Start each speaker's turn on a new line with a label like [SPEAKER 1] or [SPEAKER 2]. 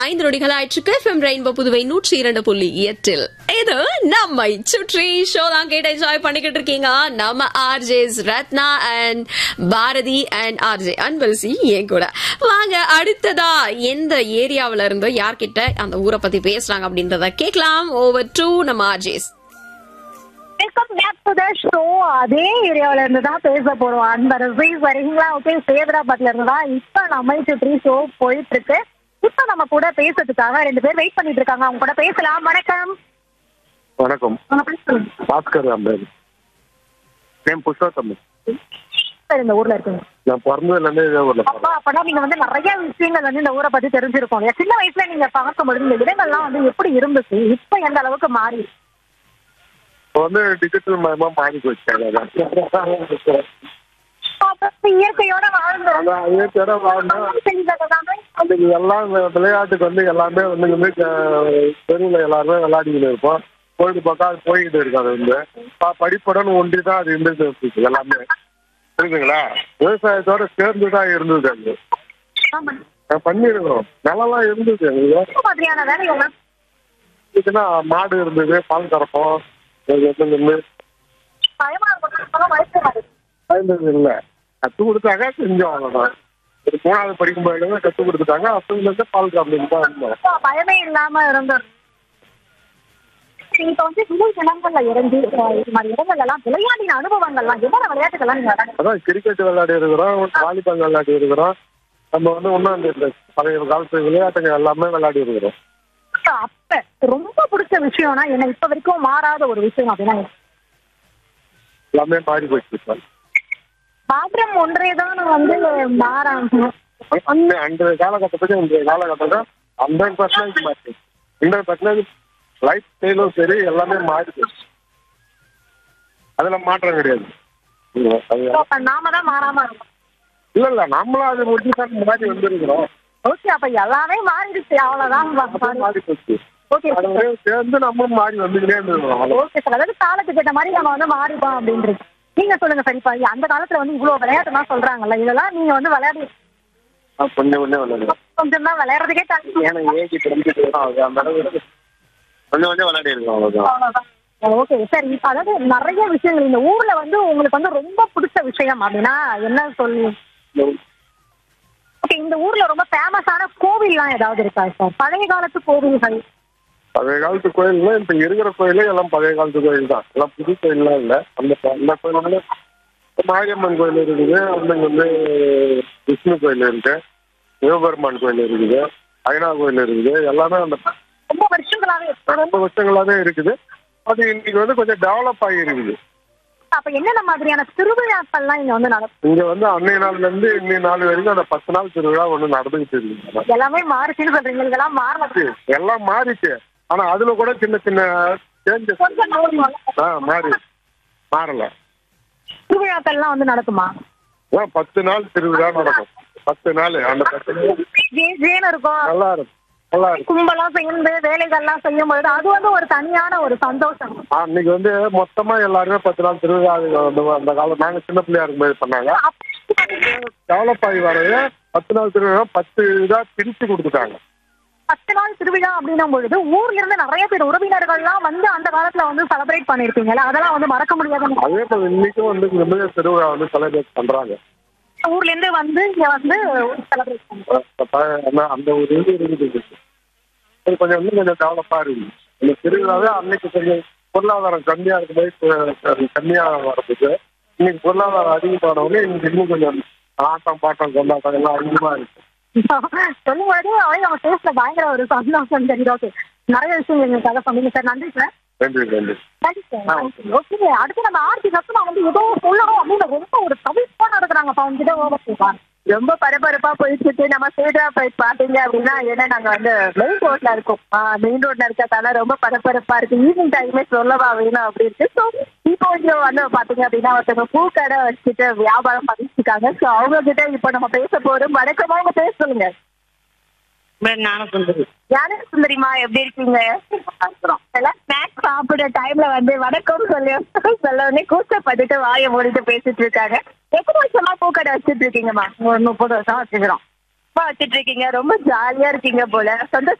[SPEAKER 1] ஐந்து நொடிகள் ஆயிற்றுக்கு FM rainbow Puduvai நூற்றி இரண்டு புள்ளி எட்டில் இது நம்மை சுற்றி ஷோ தான் கேட்டு என்ஜாய் பண்ணிக்கிட்டு இருக்கீங்க நம்ம RJs Ratna and Bharathi and RJ Anbarasi என் கூட வாங்க அடுத்ததா எந்த ஏரியாவுல இருந்து யார்கிட்ட அந்த ஊரை பத்தி பேசுறாங்க அப்படின்றத கேட்கலாம் ஓவர் டு நம்ம RJs
[SPEAKER 2] welcome back to the show அதே ஏரியாவுல இருந்து தான் பேச போறோம் அன்பரசி வரீங்களா ஓகே சேதராபாத்ல இருந்து தான் இப்ப நம்ம சுற்றி ஷோ போயிட்டு இருக்கு இப்ப நம்ம கூட பேசுறதுக்காக ரெண்டு பேர் வெயிட் பண்ணிட்டு இருக்காங்க அவங்க கூட பேசலாம் வணக்கம்
[SPEAKER 3] வணக்கம்
[SPEAKER 2] உங்க பேர் சொல்லுங்க.
[SPEAKER 3] பாஸ்கர் அம்பேர் நேம் புருஷோத்தம்
[SPEAKER 2] சார் இந்த ஊர்ல இருக்குங்க
[SPEAKER 3] நான் பிறந்ததுலேருந்து இதே ஊரில்
[SPEAKER 2] அப்பா அப்பனா நீங்க வந்து நிறைய விஷயங்கள் வந்து இந்த ஊரை பத்தி தெரிஞ்சிருக்கோம் இல்லையா? சின்ன வயசுல நீங்க பார்க்கும்பொழுது இந்த இடங்கள்லாம் வந்து எப்படி இருந்துச்சு இப்ப எந்த அளவுக்கு மாறி
[SPEAKER 3] இப்போ வந்து டிஜிட்டல் மயமா மாறி போச்சு
[SPEAKER 2] அப்ப இயற்கையோட வாழ்ந்தோம்
[SPEAKER 3] அதான் இயற்கையோட வாழணும் அன்னைக்கு எல்லாம் இந்த விளையாட்டுக்கு வந்து எல்லாமே வந்து வந்து தெருவில் எல்லாருமே விளையாடிக்கிட்டு இருப்போம் பொழுதுபோக்கா அது போய்கிட்டு இருக்கு அது வந்து ப- படிப்புடன் ஒன்றி தான் அது இருந்துட்டு இருக்கு எல்லாமே புரியுதுங்களா விவசாயத்தோட சேர்ந்து தான் இருந்தது அது
[SPEAKER 2] ஆமா.
[SPEAKER 3] நான் பண்ணியிருக்கிறோம் நிலம்லாம் இருந்தது எங்களுக்கு
[SPEAKER 2] இந்த மாதிரியான வேலைகள்
[SPEAKER 3] இதுன்னா மாடு இருந்தது பால் கறப்போம் இது வந்து நின்னு
[SPEAKER 2] பயமா இருக்கும் இப்பதான் வயசு மாறுது.
[SPEAKER 3] பயந்தது இல்லை கற்றுக் கொடுத்தாங்க செஞ்சோம் அவ்வளோதான் ஒரு மூணாவது படிக்கும்போது கற்றுக் கொடுத்துட்டாங்க அப்போதுலேருந்து பால் கறந்துட்டு தான் இருந்தோம்
[SPEAKER 2] அப்பா பயமே இல்லாம இருந்தோம் இப்ப வந்து விளை நிலங்கள்ல இறங்கி அஹ், இது மாதிரி இடங்கள்ல எல்லாம் விளையாடின அனுபவங்கள்லாம் எவ்வளவு விளையாட்டுகள்லாம் நீங்க விளையாடுங்க?
[SPEAKER 3] அதான் கிரிக்கெட் விளையாடி இருக்கிறோம் வாலிபால் விளையாடி இருக்கிறோம் நம்ம வந்து இன்னும் அந்த இந்த பழைய காலத்து விளையாட்டுங்க எல்லாமே விளையாடி இருக்கிறோம்
[SPEAKER 2] அப்ப ரொம்ப பிடிச்ச விஷயம்னா என்ன இப்ப வரைக்கும் மாறாத ஒரு விஷயம் அப்படின்னா என்ன?
[SPEAKER 3] எல்லாமே மாறி போயிடுச்சு சார்
[SPEAKER 2] மாற்றம் ஒன்றேதான் வந்து மாறாம
[SPEAKER 3] அந்த அன்றைய காலகட்டத்துக்கு இன்றைய காலகட்டத்தில் ஹண்ட்ரட் பர்சன்டேஜ் மாறி ஹண்ட்ரட் பர்சன்டேஜ் லைஃப் ஸ்டைலும் சரி எல்லாமே மாறி போச்சு அதுல மாற்றம் கிடையாது அது
[SPEAKER 2] அப்ப நாம தான் மாறாம இருக்கோம்
[SPEAKER 3] இல்ல இல்ல நம்மளும் அது முடிச்சு தான் மாறி வந்திருக்கிறோம்
[SPEAKER 2] ஓகே அப்ப எல்லாமே மாறிடுச்சு அவ்வளவுதான்
[SPEAKER 3] மாறி போச்சு
[SPEAKER 2] ஓகே
[SPEAKER 3] அதோட சேர்ந்து நம்ம மாறி வந்துக்கிட்டே இருந்திருக்கிறோம்
[SPEAKER 2] ஓகே சார் அதாவது காலத்துக்கு ஏற்ற மாதிரி நம்ம வந்து மாறிப்போம் அப்படின்றது நீங்க சொல்லுங்க சரிப்பா அந்த காலத்துல வந்து இவ்வளவு விளையாட்டுலாம் சொல்றாங்கல்ல இதெல்லாம் நீங்க வந்து விளையாடி
[SPEAKER 3] நான் கொஞ்சம் கொஞ்சம் விளையாடுவேன்
[SPEAKER 2] கொஞ்சம் தான் விளையாடுறதுக்கே தள்ளி
[SPEAKER 3] ஏன்னா ஏஜ் தெரிஞ்சுட்டு வரும் அந்த அளவுக்கு கொஞ்சம் கொஞ்சம் விளையாடி இருக்கோம் அவ்வளவுதான்
[SPEAKER 2] ஓகே சார் இப்ப அதாவது நிறைய விஷயங்கள் இந்த ஊர்ல வந்து உங்களுக்கு வந்து ரொம்ப பிடிச்ச விஷயம் அப்படின்னா என்ன சொல்லி ஓகே இந்த ஊர்ல ரொம்ப ஃபேமஸான கோவில்லாம் ஏதாவது இருக்கா சார் பழைய காலத்து கோவில்கள்
[SPEAKER 3] பழைய காலத்து கோயில்னா இப்ப இருக்கிற கோயிலே எல்லாம் பழைய காலத்து கோயில் தான் எல்லாம் புது கோயில்லாம் இல்ல அந்த ப- அந்த கோயில் வந்து மாரியம்மன் கோயில் இருக்குது அங்க வந்து விஷ்ணு கோயில் இருக்கு சிவபெருமான் கோயில் இருக்குது ஐநா கோயில் இருக்குது எல்லாமே அந்த
[SPEAKER 2] ரொம்ப வருஷங்களாவே இருக்கு.
[SPEAKER 3] ரொம்ப வருஷங்களாவே இருக்குது அது இன்னைக்கு வந்து கொஞ்சம் டெவலப் ஆகி இருக்குது
[SPEAKER 2] அப்ப என்னென்ன மாதிரியான திருவிழாக்கள்லாம் இங்க வந்து நடக்கும்
[SPEAKER 3] இங்க வந்து அன்னைய நாள்ல இருந்து இன்னைய நாள் வரைக்கும் அந்த பத்து நாள் திருவிழா ஒண்ணு நடந்துகிட்டு இருக்குது
[SPEAKER 2] எல்லாமே மாறுச்சுன்னு சொல்றீங்க இதெல்லாம் மாறல
[SPEAKER 3] எல்லாம் மாறிச்சு ஆனா அதுல கூட சின்ன சின்ன சேஞ்சஸ்
[SPEAKER 2] கொஞ்சம் மாறும்.
[SPEAKER 3] ஆ மாறி மாறல
[SPEAKER 2] திருவிழாக்கள்லாம் வந்து நடக்குமா
[SPEAKER 3] அதான் பத்து நாள் திருவிழா நடக்கும் பத்து நாள் அந்த பத்து நாள்
[SPEAKER 2] ஜே ஜேன்னு இருக்கும்
[SPEAKER 3] நல்லா இருக்கும் நல்லா இருக்கும்
[SPEAKER 2] கும்பலா சேர்ந்து வேலைகள்லாம் செய்யும் பொழுது அது வந்து ஒரு தனியான ஒரு சந்தோஷம்
[SPEAKER 3] அன்னைக்கு வந்து மொத்தமா எல்லாருமே பத்து நாள் திருவிழா அது வந்து அந்த காலம் நாங்க சின்ன பிள்ளையா இருக்கும்போது பண்ணாங்க டெவலப் ஆகி வரைய பத்து நாள் திருவிழா பத்து இதா பிரிச்சு கொடுத்துட்டாங்க
[SPEAKER 2] பத்து நாள் திருவிழா அப்படின்னும் பொழுது ஊர்ல இருந்து நிறைய பேர் உறவினர்கள்லாம் வந்து அந்த காலத்துல வந்து செலிப்ரேட் பண்ணிருப்பீங்கல்ல அதெல்லாம் வந்து மறக்க முடியாத
[SPEAKER 3] அதே போல இன்னைக்கும் வந்து இந்த மாதிரி திருவிழா வந்து செலிப்ரேட் பண்றாங்க
[SPEAKER 2] ஊர்ல இருந்து வந்து இங்க வந்து செலிப்ரேட் பண்ணுவோம்
[SPEAKER 3] ப- அந்த அந்த ஒரு இது இருக்குது அது கொஞ்சம் இன்னும் கொஞ்சம் டெவலப்பா இருக்குது இந்த திருவிழாவே அன்னைக்கு கொஞ்சம் பொருளாதாரம் கம்மியா இருக்கும்போது கம்மியா வரதுக்கு இன்னைக்கு பொருளாதாரம் அதிகமானவங்க இன்னைக்கு இன்னும் கொஞ்சம் ஆட்டம் பாட்டம் கொண்டாட்டம் எல்லாம் அதிகமா இருக்கு
[SPEAKER 2] சொல்லும் பொழுது அவரே நம்ம பேசுற பயங்கர ஒரு சந்தோஷம் தெரியுது ஓகே நிறைய விஷயங்கள் எங்களுக்காக சொன்னீங்க சார் நன்றி சார்
[SPEAKER 3] நன்றி நன்றி
[SPEAKER 2] நன்றி சார் ஓகே அடுத்து நம்ம ஆர்த்தி சத்தமா வந்து ஏதோ சொல்லணும் அப்படின்னு ரொம்ப ஒரு தவிப்பா நடக்கிறாங்கப்பா அவங்க கிட்ட ஓவர்
[SPEAKER 4] ரொம்ப பரபரப்பா போயிட்டு இருக்கு நம்ம சேதராபாத் பாத்தீங்க அப்படின்னா ஏன்னா நாங்க வந்து மெயின் ரோட்ல இருக்கோம் மெயின் ரோட்ல இருக்கறதால ரொம்ப பரபரப்பா இருக்கு ஈவினிங் டைமே சொல்லவா வேணும் அப்படி இருக்கு ஸோ இப்போ இங்க வந்து பாத்தீங்க அப்படின்னா ஒருத்தவங்க பூக்கடை வச்சுட்டு வியாபாரம் பண்ணிட்டு இருக்காங்க ஸோ அவங்க கிட்ட இப்போ நம்ம பேச போறோம் வணக்கமா அவங்க பேச சொல்லுங்க
[SPEAKER 5] ஞானசுந்தரி
[SPEAKER 4] ஞான சுந்தரிமா எப்படி இருக்கீங்க எல்லாம் ஸ்நாக்ஸ் சாப்பிடுற டைம்ல வந்து வணக்கம் சொல்லி சொல்ல உடனே கூச்சப்பட்டுட்டு வாயை மூடிட்டு பேசிட்டு இருக்காங்க எத்தனை வருஷமா பூக்கடை வச்சுட்டு இருக்கீங்கம்மா
[SPEAKER 5] ஒரு முப்பது வருஷம் வச்சுக்கிறோம்
[SPEAKER 4] வச்சிட்டு இருக்கீங்க ரொம்ப ஜாலியா இருக்கீங்க போல சொந்த